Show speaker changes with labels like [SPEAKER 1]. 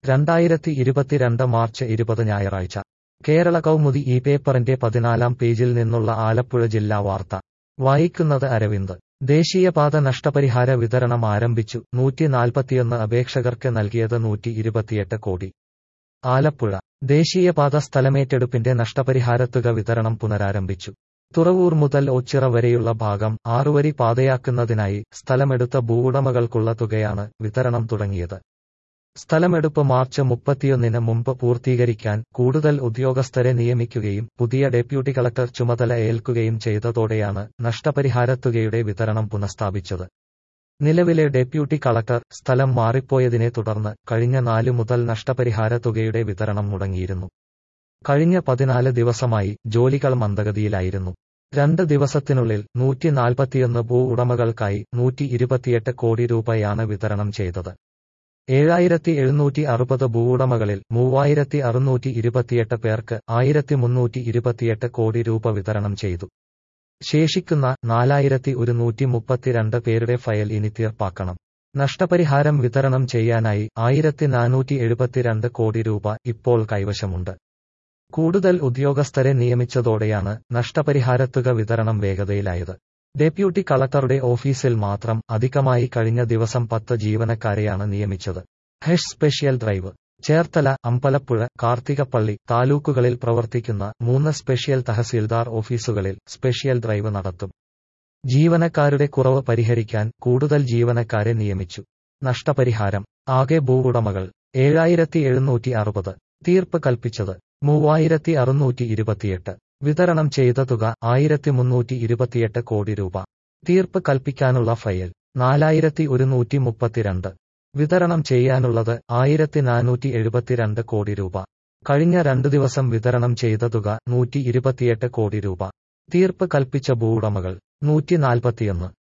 [SPEAKER 1] രണ്ടായിരത്തി ഇരുപത്തിരണ്ട് മാർച്ച് ഇരുപത് ഞായറാഴ്ച കേരള കൗമുദി ഈ പേപ്പറിന്റെ പതിനാലാം പേജിൽ നിന്നുള്ള ആലപ്പുഴ ജില്ലാ വാർത്ത വായിക്കുന്നത് അരവിന്ദ് ദേശീയപാത നഷ്ടപരിഹാര വിതരണം ആരംഭിച്ചു നൂറ്റി നാൽപ്പത്തിയൊന്ന് അപേക്ഷകർക്ക് നൽകിയത് നൂറ്റി ഇരുപത്തിയെട്ട് കോടി ആലപ്പുഴ ദേശീയപാത സ്ഥലമേറ്റെടുപ്പിന്റെ നഷ്ടപരിഹാരത്തുക വിതരണം പുനരാരംഭിച്ചു തുറവൂർ മുതൽ ഓച്ചിറ വരെയുള്ള ഭാഗം ആറുവരി പാതയാക്കുന്നതിനായി സ്ഥലമെടുത്ത ഭൂവുടമകൾക്കുള്ള തുകയാണ് വിതരണം തുടങ്ങിയത് സ്ഥലമെടുപ്പ് മാർച്ച് മുപ്പത്തിയൊന്നിന് മുമ്പ് പൂർത്തീകരിക്കാൻ കൂടുതൽ ഉദ്യോഗസ്ഥരെ നിയമിക്കുകയും പുതിയ ഡെപ്യൂട്ടി കളക്ടർ ചുമതല ഏൽക്കുകയും ചെയ്തതോടെയാണ് നഷ്ടപരിഹാരത്തുകയുടെ വിതരണം പുനഃസ്ഥാപിച്ചത് നിലവിലെ ഡെപ്യൂട്ടി കളക്ടർ സ്ഥലം മാറിപ്പോയതിനെ തുടർന്ന് കഴിഞ്ഞ നാലു മുതൽ നഷ്ടപരിഹാര തുകയുടെ വിതരണം മുടങ്ങിയിരുന്നു കഴിഞ്ഞ പതിനാല് ദിവസമായി ജോലികൾ മന്ദഗതിയിലായിരുന്നു രണ്ട് ദിവസത്തിനുള്ളിൽ നൂറ്റി നാൽപ്പത്തിയൊന്ന് ഭൂ ഉടമകൾക്കായി നൂറ്റി ഇരുപത്തിയെട്ട് കോടി രൂപയാണ് വിതരണം ചെയ്തത് ഏഴായിരത്തി എഴുന്നൂറ്റി അറുപത് ഭൂവുടമകളിൽ മൂവായിരത്തി അറുന്നൂറ്റി ഇരുപത്തിയെട്ട് പേർക്ക് ആയിരത്തി മുന്നൂറ്റി ഇരുപത്തിയെട്ട് കോടി രൂപ വിതരണം ചെയ്തു ശേഷിക്കുന്ന നാലായിരത്തി ഒരുന്നൂറ്റി മുപ്പത്തിരണ്ട് പേരുടെ ഫയൽ ഇനി തീർപ്പാക്കണം നഷ്ടപരിഹാരം വിതരണം ചെയ്യാനായി ആയിരത്തി നാനൂറ്റി എഴുപത്തിരണ്ട് കോടി രൂപ ഇപ്പോൾ കൈവശമുണ്ട് കൂടുതൽ ഉദ്യോഗസ്ഥരെ നിയമിച്ചതോടെയാണ് നഷ്ടപരിഹാരത്തുക വിതരണം വേഗതയിലായത് ഡെപ്യൂട്ടി കളക്ടറുടെ ഓഫീസിൽ മാത്രം അധികമായി കഴിഞ്ഞ ദിവസം പത്ത് ജീവനക്കാരെയാണ് നിയമിച്ചത് ഹെഷ് സ്പെഷ്യൽ ഡ്രൈവ് ചേർത്തല അമ്പലപ്പുഴ കാർത്തികപ്പള്ളി താലൂക്കുകളിൽ പ്രവർത്തിക്കുന്ന മൂന്ന് സ്പെഷ്യൽ തഹസീൽദാർ ഓഫീസുകളിൽ സ്പെഷ്യൽ ഡ്രൈവ് നടത്തും ജീവനക്കാരുടെ കുറവ് പരിഹരിക്കാൻ കൂടുതൽ ജീവനക്കാരെ നിയമിച്ചു നഷ്ടപരിഹാരം ആകെ ഭൂവുടമകൾ ഏഴായിരത്തി എഴുന്നൂറ്റി അറുപത് തീർപ്പ് കൽപ്പിച്ചത് മൂവായിരത്തി അറുന്നൂറ്റി ഇരുപത്തിയെട്ട് വിതരണം ചെയ്ത തുക ആയിരത്തി മുന്നൂറ്റി ഇരുപത്തിയെട്ട് കോടി രൂപ തീർപ്പ് കൽപ്പിക്കാനുള്ള ഫയൽ നാലായിരത്തി ഒരുന്നൂറ്റി മുപ്പത്തിരണ്ട് വിതരണം ചെയ്യാനുള്ളത് ആയിരത്തി നാനൂറ്റി എഴുപത്തിരണ്ട് കോടി രൂപ കഴിഞ്ഞ രണ്ടു ദിവസം വിതരണം ചെയ്ത തുക നൂറ്റി ഇരുപത്തിയെട്ട് കോടി രൂപ തീർപ്പ് കൽപ്പിച്ച ഭൂവുടമകൾ നൂറ്റി നാൽപ്പത്തിയൊന്ന്